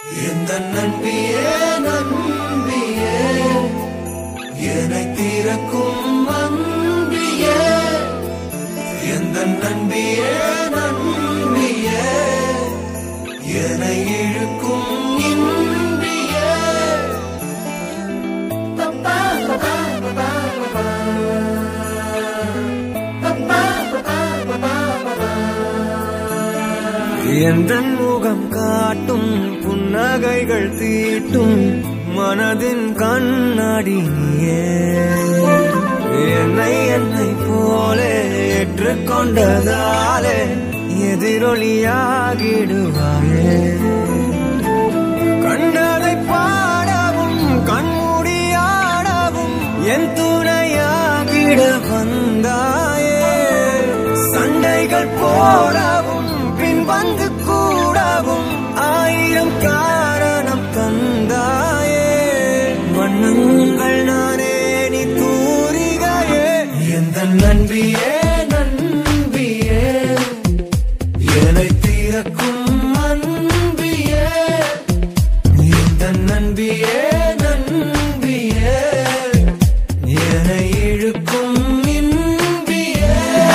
எந்த நம்பியே நம்பியே என்னை தீரக்கும் அன்பியே எந்த நம்பியே நம்பியே என்னை இழுக்கும் இன்பியே பப்பா பப்பா பப்பா பப்பா பப்பா பப்பா பப்பா பப்பா எந்த முகம் காட்டும் புன்னகைகள் தீட்டும் மனதின் கண்ணாடி நீயே என்னை என்னை போலே ஏற்றுக்கொண்டதாலே எதிரொலியாகிடுவாயே கண்டதை பாடவும் கண்மூடியாடவும் என் துணையாகிட வந்தாயே சண்டைகள் போடவும் பின் வந்து கூடவும் ஆயிரம் காரணம் தந்தாயே வண்ணங்கள் நானே நீ தூரிகையே எந்த நன்பியே நன்பியே என்னை தீரக்கும் அன்பியே எந்த நன்பியே நன்பியே என்னை இழுக்கும் இன்பியே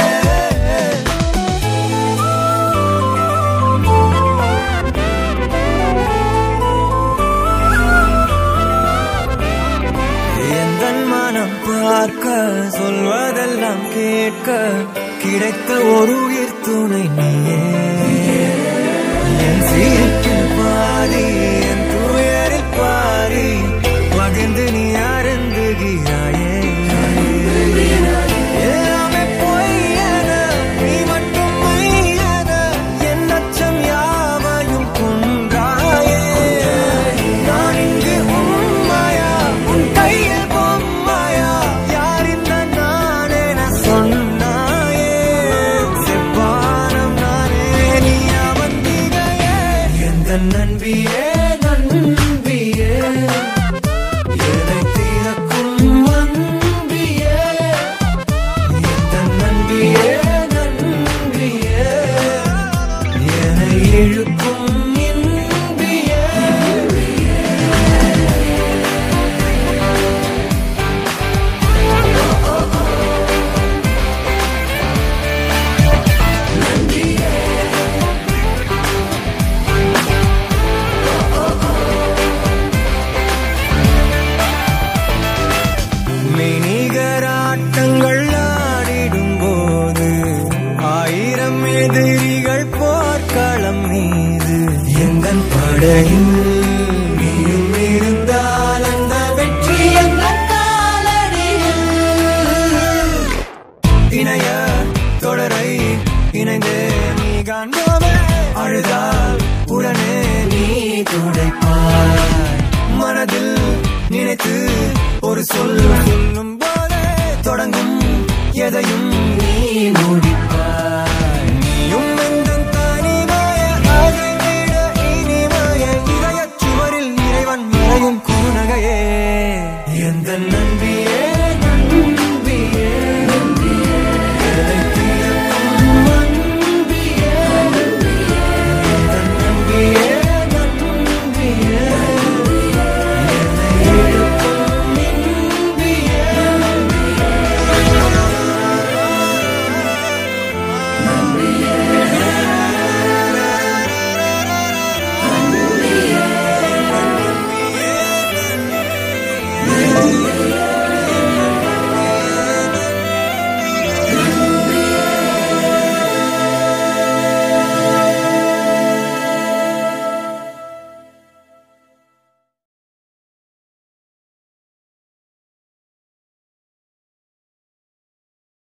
எந்த மனம் பார்க்க சொல்வதெல்லாம் கேட்க கிடைத்த ஒரு உயிர் துணை நீயே என் சீரிப்பில் பாதி என் துயரில் பாரி பகிர்ந்து நீ அருந்துகிறாயே எல்லாமே பொய்யென, நீ மட்டும் மெய்யென, என் அச்சம் யாவையும் கொன்றாயே. நான் இங்கு உண்மையா, உன் கையில் பொம்மையா, யார் இந்த நான் என சொன்னாயே. செவ்வானம் நானே, நீ அவந்திகையே. எந்த நன்பியே நன்பியே என்னை தீரக்கும் அன்பியே எந்த நன்பியே நன்பியே என்னை இழுக்கும் இன்பியே மெய்நிகராட்டங்கள் ஆடிடும் போது ஆயிரம் எதிரிகள் போர்க்களம் மீது எங்கள் படையில் நீயும் இருந்தால் அந்த வெற்றி எங்கள் காலடியில் இணைய தொடரை இணைந்தே நீ காண்போமே அழுதால் உடனே நீ துடைப்பாய் மனதில் நினைத்து ஒரு சொல் சொல்லும் போதே தொடங்கும் எதையும் நீ முடிப்பாய் நீயும் எந்தன் தனிமய அதை விட இனிமய இதயச் சுவரில் இறைவன் மறையும் குறுநகையே எந்த நன்றி